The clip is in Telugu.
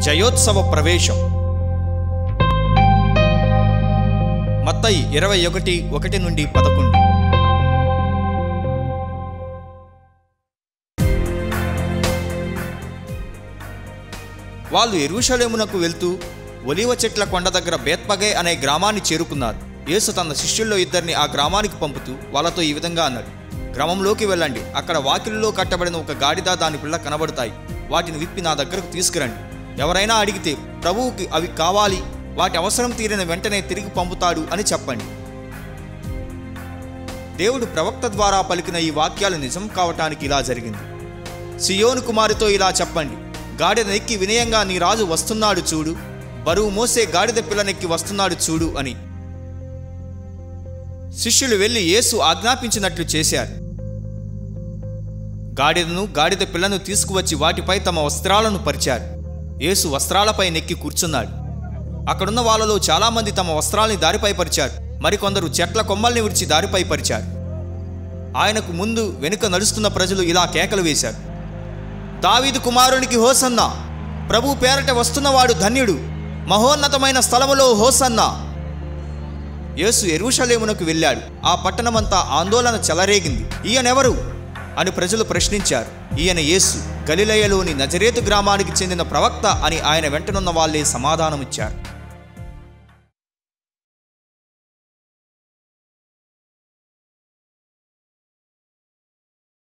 జయోత్సవ ప్రవేశం మత్తయి ఇరవై ఒకటి ఒకటి నుండి పదకొండు వాళ్ళు ఎరుషలేమునకు వెళ్తూ ఒలివ చెట్ల కొండ దగ్గర బేత్పగే అనే గ్రామాన్ని చేరుకున్నారు యేసు తన శిష్యుల్లో ఇద్దరిని ఆ గ్రామానికి పంపుతూ వాళ్ళతో ఈ విధంగా అన్నాడు గ్రామంలోకి వెళ్ళండి అక్కడ వాకిలిలో కట్టబడిన ఒక గాడిద దాని పిల్ల కనబడతాయి వాటిని విప్పి నా దగ్గరకు తీసుకురండి ఎవరైనా అడిగితే ప్రభువుకి అవి కావాలి వాటి అవసరం తీరిన వెంటనే తిరిగి పంపుతాడు అని చెప్పండి దేవుడు ప్రవక్త ద్వారా పలికిన ఈ వాక్యాలు నిజం కావటానికి ఇలా జరిగింది సియోను కుమారుతో ఇలా చెప్పండి గాడిద నెక్కి వినయంగా నీ రాజు వస్తున్నాడు చూడు బరువు మోసే గాడిద పిల్లనెక్కి వస్తున్నాడు చూడు అని శిష్యులు వెళ్ళి యేసు ఆజ్ఞాపించినట్లు చేశారు గాడిదను గాడిద పిల్లను తీసుకువచ్చి వాటిపై తమ వస్త్రాలను పరిచారు యేసు వస్త్రాలపై నెక్కి కూర్చున్నాడు అక్కడున్న వాళ్ళలో చాలామంది తమ వస్త్రాల్ని దారిపై పరిచారు మరికొందరు చెట్ల కొమ్మల్ని విడిచి దారిపై పరిచారు ఆయనకు ముందు వెనుక నడుస్తున్న ప్రజలు ఇలా కేకలు వేశారు దావీదు కుమారునికి హోసన్నా ప్రభు పేరట వస్తున్నవాడు ధన్యుడు మహోన్నతమైన స్థలములో హోసన్నా యేసు ఎరుషలేమునకు వెళ్ళాడు ఆ పట్టణమంతా ఆందోళన చెలరేగింది ఈయనెవరు అని ప్రజలు ప్రశ్నించారు ఈయన యేసు గలిలయలోని నజరేతు గ్రామానికి చెందిన ప్రవక్త అని ఆయన వెంటనున్న వాళ్ళే సమాధానమిచ్చారు